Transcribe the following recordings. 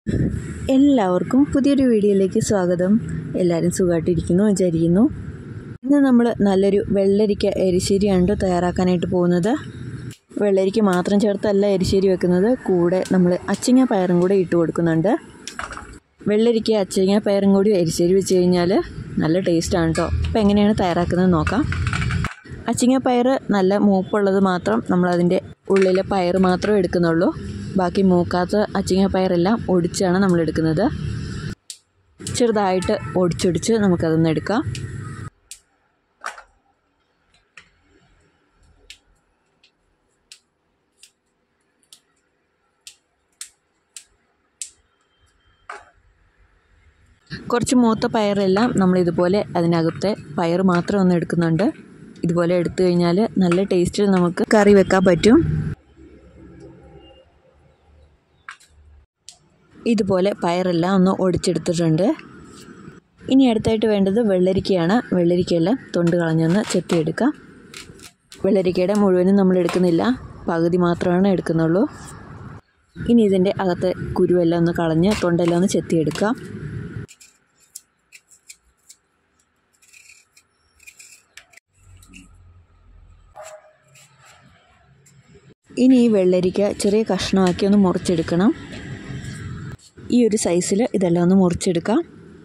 എല്ലാവർക്കും പുതിയൊരു വീഡിയോയിലേക്ക് സ്വാഗതം എല്ലാവരും സുഖമായിട്ടിരിക്കുന്നു വിചാരിക്കുന്നു ഇന്ന് നമ്മൾ നല്ലൊരു വെള്ളരിക്ക എരിശ്ശേരിയാണ് ട്ടോ തയ്യാറാക്കാനായിട്ട് പോകുന്നത് വെള്ളരിക്ക മാത്രം ചേർത്തല്ല എരിശ്ശേരി വെക്കുന്നത് കൂടെ നമ്മൾ അച്ചിങ്ങ പയറും കൂടെ ഇട്ട് കൊടുക്കുന്നുണ്ട് വെള്ളരിക്ക അച്ചിങ്ങ പയറും കൂടി എരിശ്ശേരി വെച്ച് കഴിഞ്ഞാൽ നല്ല ടേസ്റ്റാണ് കേട്ടോ അപ്പോൾ എങ്ങനെയാണ് തയ്യാറാക്കുന്നത് നോക്കാം അച്ചിങ്ങ പയർ നല്ല മൂപ്പുള്ളത് മാത്രം നമ്മളതിൻ്റെ ഉള്ളിലെ പയർ മാത്രമേ എടുക്കുന്നുള്ളൂ ബാക്കി മൂക്കാത്ത അച്ചിങ്ങ പയറെല്ലാം ഒടിച്ചാണ് നമ്മൾ എടുക്കുന്നത് ചെറുതായിട്ട് ഒടിച്ചൊടിച്ച് നമുക്കതൊന്ന് എടുക്കാം കുറച്ച് മൂത്ത പയറെല്ലാം നമ്മൾ ഇതുപോലെ അതിനകത്തെ പയർ മാത്രം ഒന്ന് എടുക്കുന്നുണ്ട് ഇതുപോലെ എടുത്തു കഴിഞ്ഞാൽ നല്ല ടേസ്റ്റിൽ നമുക്ക് കറി വെക്കാൻ പറ്റും ഇതുപോലെ പയറെല്ലാം ഒന്ന് ഒടിച്ചെടുത്തിട്ടുണ്ട് ഇനി അടുത്തായിട്ട് വേണ്ടത് വെള്ളരിക്കയാണ് വെള്ളരിക്കയെല്ലാം തൊണ്ട് കളഞ്ഞൊന്ന് ചെത്തിയെടുക്കാം വെള്ളരിക്കയുടെ മുഴുവനും നമ്മൾ എടുക്കുന്നില്ല പകുതി മാത്രമാണ് എടുക്കുന്നുള്ളൂ ഇനി ഇതിൻ്റെ അകത്തെ കുരുവെല്ലാം ഒന്ന് കളഞ്ഞ് തൊണ്ടെല്ലാം ഒന്ന് ചെത്തിയെടുക്കാം ഇനി ഈ വെള്ളരിക്ക ചെറിയ കഷ്ണമാക്കി ഒന്ന് മുറിച്ചെടുക്കണം ഈ ഒരു സൈസിൽ ഇതെല്ലാം ഒന്ന് മുറിച്ചെടുക്കാം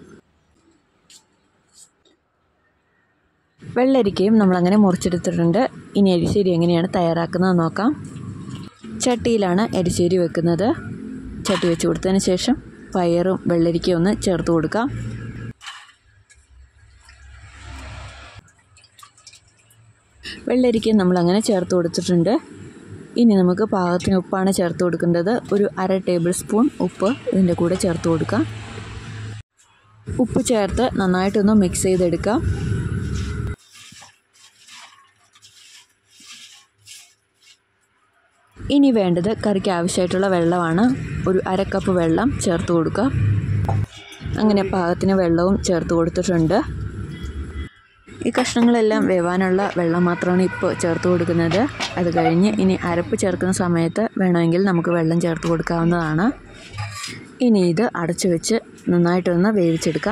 വെള്ളരിക്കയും നമ്മളങ്ങനെ മുറിച്ചെടുത്തിട്ടുണ്ട് ഇനി എരിശ്ശേരി എങ്ങനെയാണ് തയ്യാറാക്കുന്നത് നോക്കാം ചട്ടിയിലാണ് എരിശ്ശേരി വെക്കുന്നത് ചട്ടി വെച്ച് കൊടുത്തതിന് ശേഷം പയറും വെള്ളരിക്കയും ഒന്ന് ചേർത്ത് കൊടുക്കാം വെള്ളരിക്കയും നമ്മളങ്ങനെ ചേർത്ത് കൊടുത്തിട്ടുണ്ട് ഇനി നമുക്ക് പാകത്തിന് ഉപ്പാണ് ചേർത്ത് കൊടുക്കേണ്ടത് ഒരു അര ടേബിൾ സ്പൂൺ ഉപ്പ് ഇതിൻ്റെ കൂടെ ചേർത്ത് കൊടുക്കാം ഉപ്പ് ചേർത്ത് നന്നായിട്ടൊന്ന് മിക്സ് ചെയ്തെടുക്കാം ഇനി വേണ്ടത് കറിക്ക് ആവശ്യമായിട്ടുള്ള വെള്ളമാണ് ഒരു അര കപ്പ് വെള്ളം ചേർത്ത് കൊടുക്കുക അങ്ങനെ പാകത്തിന് വെള്ളവും ചേർത്ത് കൊടുത്തിട്ടുണ്ട് ഈ കഷ്ണങ്ങളെല്ലാം വേവാനുള്ള വെള്ളം മാത്രമാണ് ഇപ്പോൾ ചേർത്ത് കൊടുക്കുന്നത് അത് കഴിഞ്ഞ് ഇനി അരപ്പ് ചേർക്കുന്ന സമയത്ത് വേണമെങ്കിൽ നമുക്ക് വെള്ളം ചേർത്ത് കൊടുക്കാവുന്നതാണ് ഇനി ഇത് അടച്ചു വെച്ച് നന്നായിട്ടൊന്ന് വേവിച്ചെടുക്കാം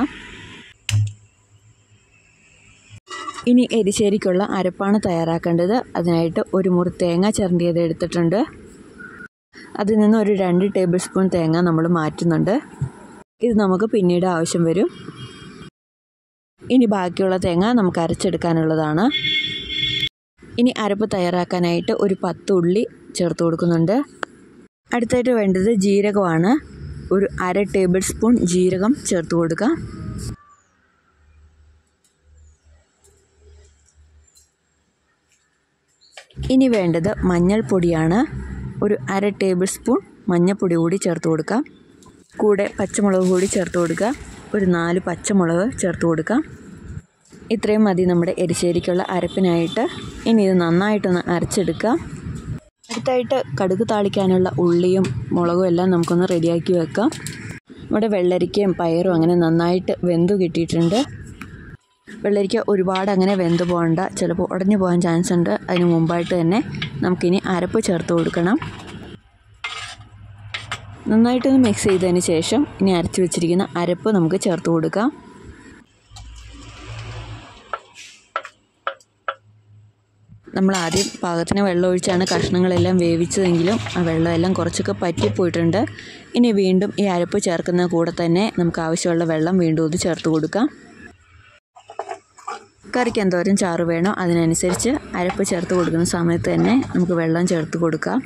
ഇനി എരിശ്ശേരിക്കുള്ള അരപ്പാണ് തയ്യാറാക്കേണ്ടത് അതിനായിട്ട് ഒരു മുറി തേങ്ങ ചിരണ്ടിയത് എടുത്തിട്ടുണ്ട് അതിൽ നിന്ന് ഒരു രണ്ട് ടേബിൾ സ്പൂൺ തേങ്ങ നമ്മൾ മാറ്റുന്നുണ്ട് ഇത് നമുക്ക് പിന്നീട് ആവശ്യം വരും ഇനി ബാക്കിയുള്ള തേങ്ങ നമുക്ക് അരച്ചെടുക്കാനുള്ളതാണ് ഇനി അരപ്പ് തയ്യാറാക്കാനായിട്ട് ഒരു പത്ത് ഉള്ളി ചേർത്ത് കൊടുക്കുന്നുണ്ട് അടുത്തായിട്ട് വേണ്ടത് ജീരകമാണ് ഒരു അര ടേബിൾ സ്പൂൺ ജീരകം ചേർത്ത് കൊടുക്കുക ഇനി വേണ്ടത് മഞ്ഞൾപ്പൊടിയാണ് ഒരു അര ടേബിൾ സ്പൂൺ മഞ്ഞൾപ്പൊടി കൂടി ചേർത്ത് കൊടുക്കാം കൂടെ പച്ചമുളക് കൂടി ചേർത്ത് കൊടുക്കുക ഒരു നാല് പച്ചമുളക് ചേർത്ത് കൊടുക്കാം ഇത്രയും മതി നമ്മുടെ എരിശ്ശേരിക്കുള്ള അരപ്പിനായിട്ട് ഇനി ഇത് നന്നായിട്ടൊന്ന് അരച്ചെടുക്കാം അടുത്തായിട്ട് കടുക് താളിക്കാനുള്ള ഉള്ളിയും മുളകും എല്ലാം നമുക്കൊന്ന് റെഡിയാക്കി വെക്കാം ഇവിടെ വെള്ളരിക്കയും പയറും അങ്ങനെ നന്നായിട്ട് വെന്തു കിട്ടിയിട്ടുണ്ട് വെള്ളരിക്ക ഒരുപാട് അങ്ങനെ വെന്ത് പോകണ്ട ചിലപ്പോൾ ഉടഞ്ഞു പോകാൻ ചാൻസ് ഉണ്ട് അതിന് മുമ്പായിട്ട് തന്നെ നമുക്കിനി അരപ്പ് ചേർത്ത് കൊടുക്കണം നന്നായിട്ടൊന്ന് മിക്സ് ചെയ്തതിന് ശേഷം ഇനി അരച്ച് വെച്ചിരിക്കുന്ന അരപ്പ് നമുക്ക് ചേർത്ത് കൊടുക്കാം നമ്മൾ ആദ്യം പാകത്തിന് വെള്ളം ഒഴിച്ചാണ് കഷ്ണങ്ങളെല്ലാം വേവിച്ചതെങ്കിലും ആ വെള്ളമെല്ലാം കുറച്ചൊക്കെ പറ്റിപ്പോയിട്ടുണ്ട് ഇനി വീണ്ടും ഈ അരപ്പ് ചേർക്കുന്ന കൂടെ തന്നെ നമുക്ക് ആവശ്യമുള്ള വെള്ളം വീണ്ടും ഇത് ചേർത്ത് കൊടുക്കാം കറിക്ക് എന്തോരം ചാറ് വേണോ അതിനനുസരിച്ച് അരപ്പ് ചേർത്ത് കൊടുക്കുന്ന സമയത്ത് തന്നെ നമുക്ക് വെള്ളം ചേർത്ത് കൊടുക്കാം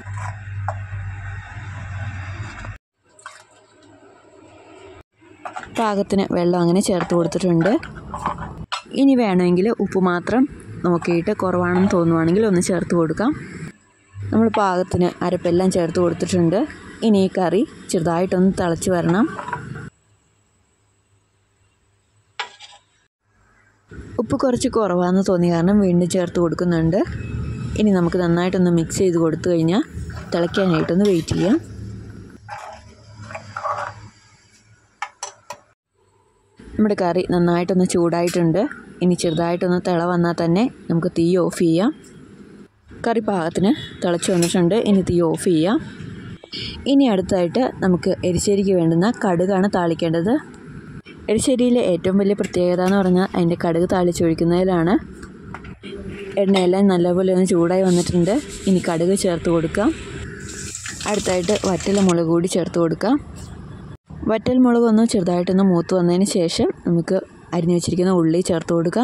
പാകത്തിന് വെള്ളം അങ്ങനെ ചേർത്ത് കൊടുത്തിട്ടുണ്ട് ഇനി വേണമെങ്കിൽ ഉപ്പ് മാത്രം നോക്കിയിട്ട് കുറവാണെന്ന് തോന്നുവാണെങ്കിൽ ഒന്ന് ചേർത്ത് കൊടുക്കാം നമ്മൾ പാകത്തിന് അരപ്പെല്ലാം ചേർത്ത് കൊടുത്തിട്ടുണ്ട് ഇനി ഈ കറി ചെറുതായിട്ടൊന്ന് തിളച്ച് വരണം ഉപ്പ് കുറച്ച് കുറവാണെന്ന് തോന്നിയ കാരണം വീണ്ടും ചേർത്ത് കൊടുക്കുന്നുണ്ട് ഇനി നമുക്ക് നന്നായിട്ടൊന്ന് മിക്സ് ചെയ്ത് കൊടുത്തു കഴിഞ്ഞാൽ തിളയ്ക്കാനായിട്ടൊന്ന് വെയിറ്റ് ചെയ്യാം നമ്മുടെ കറി നന്നായിട്ടൊന്ന് ചൂടായിട്ടുണ്ട് ഇനി ചെറുതായിട്ടൊന്ന് തിള വന്നാൽ തന്നെ നമുക്ക് തീ ഓഫ് ചെയ്യാം കറി പാകത്തിന് തിളച്ച് വന്നിട്ടുണ്ട് ഇനി തീ ഓഫ് ചെയ്യാം ഇനി അടുത്തായിട്ട് നമുക്ക് എരിശ്ശേരിക്ക് വേണ്ടുന്ന കടുകാണ് താളിക്കേണ്ടത് എരിശ്ശേരിയിലെ ഏറ്റവും വലിയ പ്രത്യേകത എന്ന് പറഞ്ഞാൽ അതിൻ്റെ കടുക് താളിച്ചൊഴിക്കുന്നതിലാണ് എണ്ണയെല്ലാം നല്ലപോലെ ഒന്ന് ചൂടായി വന്നിട്ടുണ്ട് ഇനി കടുക് ചേർത്ത് കൊടുക്കാം അടുത്തായിട്ട് വറ്റൽ മുളക് കൂടി ചേർത്ത് കൊടുക്കാം വറ്റൽ മുളക് ഒന്ന് ചെറുതായിട്ടൊന്ന് മൂത്ത് വന്നതിന് ശേഷം നമുക്ക് അരിഞ്ഞു വെച്ചിരിക്കുന്ന ഉള്ളി ചേർത്ത് കൊടുക്കാം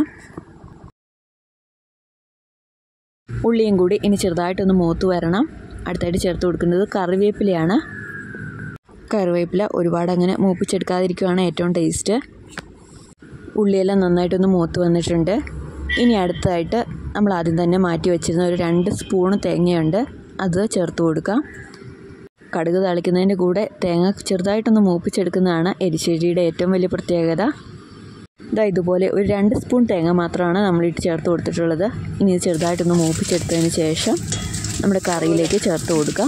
ഉള്ളിയും കൂടി ഇനി ചെറുതായിട്ടൊന്ന് മൂത്ത് വരണം അടുത്തായിട്ട് ചേർത്ത് കൊടുക്കുന്നത് കറിവേപ്പിലയാണ് കറിവേപ്പില ഒരുപാട് അങ്ങനെ മൂപ്പിച്ചെടുക്കാതിരിക്കുകയാണ് ഏറ്റവും ടേസ്റ്റ് ഉള്ളിയെല്ലാം നന്നായിട്ടൊന്ന് മൂത്ത് വന്നിട്ടുണ്ട് ഇനി അടുത്തതായിട്ട് നമ്മൾ ആദ്യം തന്നെ മാറ്റി വെച്ചിരുന്ന ഒരു രണ്ട് സ്പൂണ് തേങ്ങയുണ്ട് അത് ചേർത്ത് കൊടുക്കാം കടുക് തളിക്കുന്നതിൻ്റെ കൂടെ തേങ്ങ ചെറുതായിട്ടൊന്ന് മൂപ്പിച്ചെടുക്കുന്നതാണ് എരിശ്ശേരിയുടെ ഏറ്റവും വലിയ പ്രത്യേകത ഇതാ ഇതുപോലെ ഒരു രണ്ട് സ്പൂൺ തേങ്ങ മാത്രമാണ് നമ്മൾ ഇട്ട് ചേർത്ത് കൊടുത്തിട്ടുള്ളത് ഇനി ഇത് ചെറുതായിട്ടൊന്ന് മൂപ്പിച്ചെടുത്തതിന് ശേഷം നമ്മുടെ കറിയിലേക്ക് ചേർത്ത് കൊടുക്കാം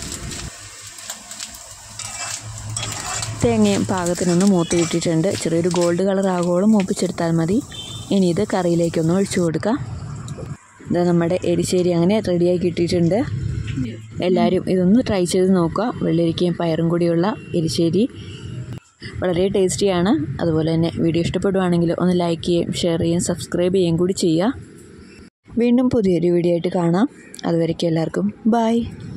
തേങ്ങയും പാകത്തിനൊന്ന് മൂത്ത് കിട്ടിയിട്ടുണ്ട് ചെറിയൊരു ഗോൾഡ് കളർ ആകുവോളം മൂപ്പിച്ചെടുത്താൽ മതി ഇനി ഇത് കറിയിലേക്കൊന്ന് ഒഴിച്ചു കൊടുക്കാം ഇത് നമ്മുടെ എരിശ്ശേരി അങ്ങനെ റെഡിയായി കിട്ടിയിട്ടുണ്ട് എല്ലാവരും ഇതൊന്ന് ട്രൈ ചെയ്ത് നോക്കുക വെള്ളരിക്കയും പയറും കൂടിയുള്ള എരിശ്ശേരി വളരെ ടേസ്റ്റിയാണ് അതുപോലെ തന്നെ വീഡിയോ ഇഷ്ടപ്പെടുവാണെങ്കിൽ ഒന്ന് ലൈക്ക് ചെയ്യുകയും ഷെയർ ചെയ്യുകയും സബ്സ്ക്രൈബ് ചെയ്യുകയും കൂടി ചെയ്യുക വീണ്ടും പുതിയൊരു വീഡിയോ ആയിട്ട് കാണാം അതുവരയ്ക്കും എല്ലാവർക്കും ബൈ